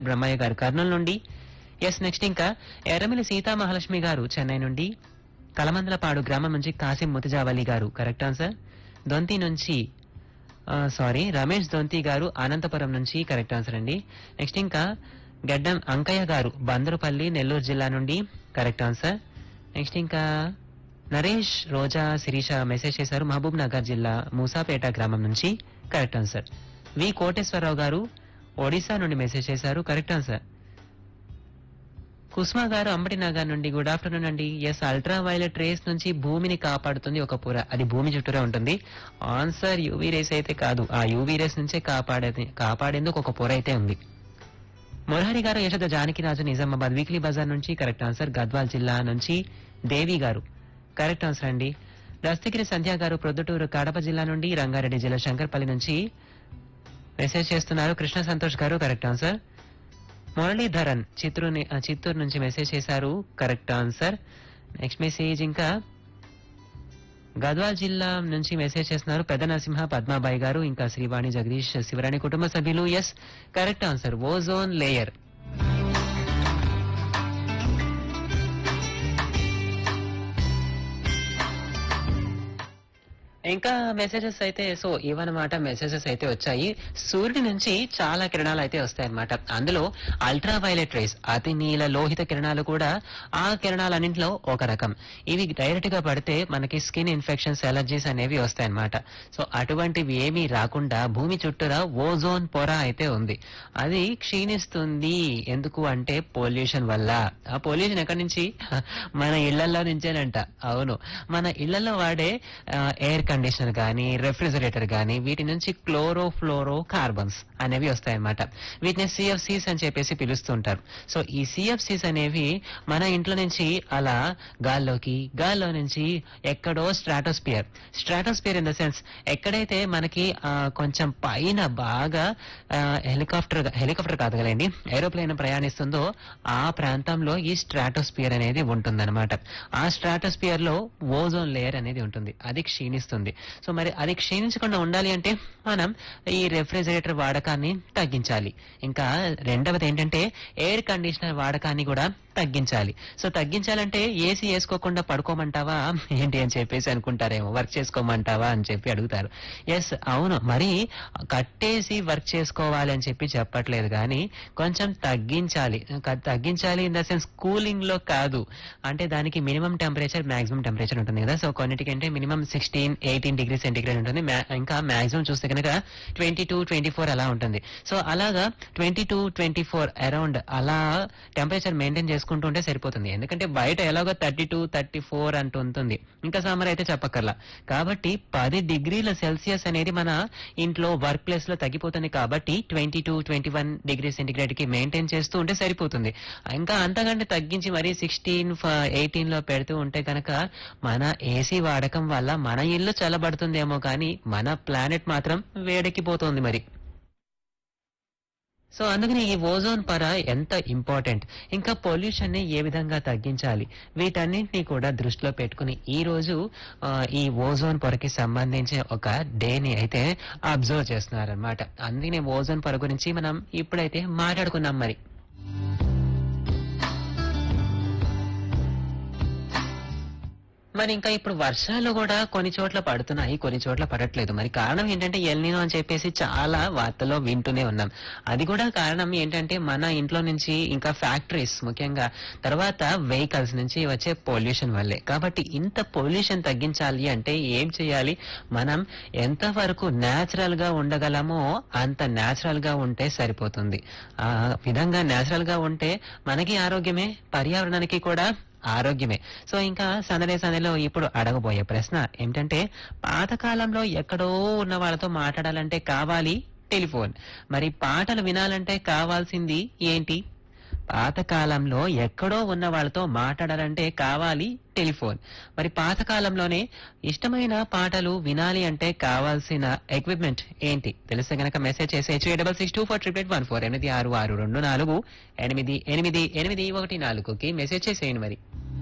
బ్రహ్మయ్య గారు కర్నూలు నుండి yes next ఇంకా ఎర్రమిలి సీతా మహాలక్ష్మి గారు చెన్నై నుండి కలమందలపాడు గ్రామం నుంచి కాసిం ముతజావలి గారు కరెక్ట్ ఆన్సర్ దొంతి నుంచి సారీ రమేష్ దొంతి గారు అనంతపురం నుంచి కరెక్ట్ ఆన్సర్ అండి నెక్స్ట్ ఇంకా గడ్డం అంకయ్య గారు బందరుపల్లి నెల్లూరు జిల్లా నుండి కరెక్ట్ ఆన్సర్ నెక్స్ట్ ఇంకా నరేష్ రోజా శిరీష మెసేజ్ చేశారు మహబూబ్ నగర్ జిల్లా మూసాపేట గ్రామం నుంచి కరెక్ట్ ఆన్సర్ వి కోటేశ్వరరావు గారు ఒడిశా నుండి మెసేజ్ చేశారు కరెక్ట్ ఆన్సర్ కుస్మా గారు అంబటి నగర్ నుండి గుడ్ ఆఫ్టర్నూన్ అండి ఎస్ అల్ట్రా వైలెట్ రేస్ నుంచి భూమిని కాపాడుతుంది ఒక పొర అది భూమి చుట్టూరా ఉంటుంది ఆన్సర్ యూవీ రేస్ అయితే కాదు ఆ యూవీ రేస్ నుంచే కాపాడేది కాపాడేందుకు ఒక పొర అయితే ఉంది మురహరి గారు యశోద జానకిరాజు నిజామాబాద్ వీక్లీ బజార్ నుంచి కరెక్ట్ ఆన్సర్ గద్వాల్ జిల్లా నుంచి దేవి గారు కరెక్ట్ ఆన్సర్ అండి దస్తగిరి సంధ్య గారు ప్రొద్దుటూరు కడప జిల్లా నుండి రంగారెడ్డి జిల్లా శంకర్పల్లి నుంచి మెసేజ్ చేస్తున్నారు కృష్ణ సంతోష్ గారు కరెక్ట్ ఆన్సర్ మురళీధరన్ చిత్తూరు ని- ఆ, చిత్తూరు నుంచి మెసేజ్ చేశారు కరెక్ట్ ఆన్సర్ నెక్స్ట్ మెసేజ్ ఇంకా గద్వాల్ జిల్లా నుంచి మెసేజ్ చేస్తున్నారు పెద్ద నరసింహ పద్మాబాయి గారు ఇంకా శ్రీవాణి జగదీష్ శివరాణి కుటుంబ సభ్యులు yes correct answer ozone layer ఇంకా మెసేజెస్ అయితే సో ఇవన్నమాట మెసేజెస్ అయితే వచ్చాయి సూర్యుడి నుంచి చాలా కిరణాలు అయితే వస్తాయన్నమాట అందులో అల్ట్రా వైలెట్ రేస్ అతి నీల లోహిత కిరణాలు కూడా ఆ కిరణాలన్నింటిలో ఒక రకం ఇవి డైరెక్ట్ గా పడితే మనకి స్కిన్ ఇన్ఫెక్షన్స్ ఎలర్జీస్ అనేవి వస్తాయన్నమాట సో అటువంటివి ఏమీ రాకుండా భూమి చుట్టూరా ఓజోన్ పొర అయితే ఉంది అది క్షీణిస్తుంది ఎందుకు అంటే పొల్యూషన్ వల్ల ఆ పొల్యూషన్ ఎక్కడి నుంచి మన ఇళ్లలో నుంచేనంట అవును మన ఇళ్లలో వాడే ఎయిర్ కండిషనర్ గానీ రెఫ్రిజరేటర్ గానీ వీటి నుంచి క్లోరో ఫ్లోరో కార్బన్స్ అనేవి వస్తాయన్నమాట వీటిని సిఎఫ్సిస్ అని చెప్పేసి పిలుస్తుంటారు సో ఈ సిఎఫ్సిస్ అనేవి మన ఇంట్లో నుంచి అలా గాల్లోకి గాల్లో నుంచి ఎక్కడో stratosphere stratosphere in the sense ఎక్కడైతే మనకి ఆ, కొంచెం పైన బాగా హెలికాప్టర్ హెలికాప్టర్ కాదు కదండి ఏరోప్లేన్ ప్రయాణిస్తుందో ఆ ప్రాంతంలో ఈ స్ట్రాటోస్పియర్ అనేది ఉంటుందన్నమాట ఆ స్ట్రాటోస్పియర్ లో ఓజోన్ లేయర్ అనేది ఉంటుంది అది క్షీణిస్తుంది సో మరి అది క్షీణించకుండా ఉండాలి అంటే మనం ఈ రెఫ్రిజిరేటర్ వాడకాన్ని తగ్గించాలి ఇంకా రెండవది ఏంటంటే ఎయిర్ కండిషనర్ వాడకాన్ని కూడా తగ్గించాలి సో తగ్గించాలంటే ఏసీ వేసుకోకుండా పడుకోమంటావా ఏంటి అని చెప్పేసి అనుకుంటారేమో వర్క్ చేసుకోమంటావా అని చెప్పి అడుగుతారు ఎస్ అవును మరి కట్టేసి వర్క్ చేసుకోవాలి అని చెప్పి చెప్పట్లేదు కానీ కొంచెం తగ్గించాలి క- తగ్గించాలి ఇన్ ద సెన్స్ కూలింగ్ లో కాదు అంటే దానికి మినిమం టెంపరేచర్ మాక్సిమం టెంపరేచర్ ఉంటుంది కదా సో కొన్నిటికంటే minimum sixteen eighteen degree centigrade ఉంటుంది మా- ఇంకా మాక్సిమం చూస్తే కనుక ట్వంటీ టూ ట్వంటీ ఫోర్ అలా ఉంటుంది సో అలాగా twenty two twenty four around అలా టెంపరేచర్ మెయింటైన్ చేసుకుంటూ ఉంటే సరిపోతుంది ఎందుకంటే బయట ఎలాగో థర్టీ టూ థర్టీ ఫోర్ అంటూ ఉంటుంది ఇంకా సమ్మర్ అయితే చెప్పక్కర్లా కాబట్టి పది డిగ్రీల సెల్సియస్ అనేది మన ఇంట్లో వర్క్ ప్లేస్ లో తగ్గిపోతుంది కాబట్టి twenty two twenty one degree centigrade కి మెయింటైన్ చేస్తూ ఉంటే సరిపోతుంది ఇంకా అంతకంటే తగ్గించి మరి సిక్స్టీన్ ఎయిటీన్ లో పెడుతూ ఉంటే కనుక మన ఏసీ వాడకం వల్ల మన ఇల్లు చల్లబడుతుందేమో కానీ మన ప్లానెట్ మాత్రం వేడెక్కిపోతుంది మరి సో అందుకని ఈ ఓజోన్ పొర ఎంత ఇంపార్టెంట్ ఇంకా పొల్యూషన్ ని ఏ విధంగా తగ్గించాలి వీటన్నింటినీ కూడా దృష్టిలో పెట్టుకుని ఈ రోజు ఆ, ఈ ఓజోన్ పొరకి సంబంధించిన ఒక డేని అయితే అబ్జర్వ్ చేస్తున్నారనమాట అందుకనే ఓజోన్ పొర గురించి మనం ఇప్పుడైతే మాట్లాడుకున్నాం మరి మరి ఇంకా ఇప్పుడు వర్షాలు కూడా కొన్ని చోట్ల పడుతున్నాయి కొన్ని చోట్ల పడట్లేదు మరి కారణం ఏంటంటే ఎల్నినో అని చెప్పేసి చాలా వార్తల్లో వింటూనే ఉన్నాం అది కూడా కారణం ఏంటంటే మన ఇంట్లో నుంచి ఇంకా ఫ్యాక్టరీస్ ముఖ్యంగా తర్వాత వెహికల్స్ నుంచి వచ్చే పొల్యూషన్ వల్లే కాబట్టి ఇంత పొల్యూషన్ తగ్గించాలి అంటే ఏం చేయాలి మనం ఎంతవరకు న్యాచురల్ గా ఉండగలమో అంత న్యాచురల్ గా ఉంటే సరిపోతుంది ఆ విధంగా న్యాచురల్ గా ఉంటే మనకి ఆరోగ్యమే పర్యావరణానికి కూడా ఆరోగ్యమే సో ఇంకా సందడే సందడిలో ఇప్పుడు అడగబోయే ప్రశ్న ఏమిటంటే పాతకాలంలో ఎక్కడో ఉన్న వాళ్ళతో మాట్లాడాలంటే కావాలి టెలిఫోన్ మరి పాటలు వినాలంటే కావాల్సింది ఏంటి పాతకాలంలో ఎక్కడో ఉన్న వాళ్ళతో మాట్లాడాలంటే కావాలి టెలిఫోన్ మరి పాతకాలంలోనే ఇష్టమైన పాటలు వినాలి అంటే కావాల్సిన ఎక్విప్మెంట్ ఏంటి తెలిస్తే గనక మెసేజ్ చేసే double six two four triple one four ఎనిమిది ఆరు ఆరు రెండు నాలుగు ఎనిమిది ఎనిమిది ఎనిమిది ఒకటి నాలుగుకి మెసేజ్ చేసేయండి మరి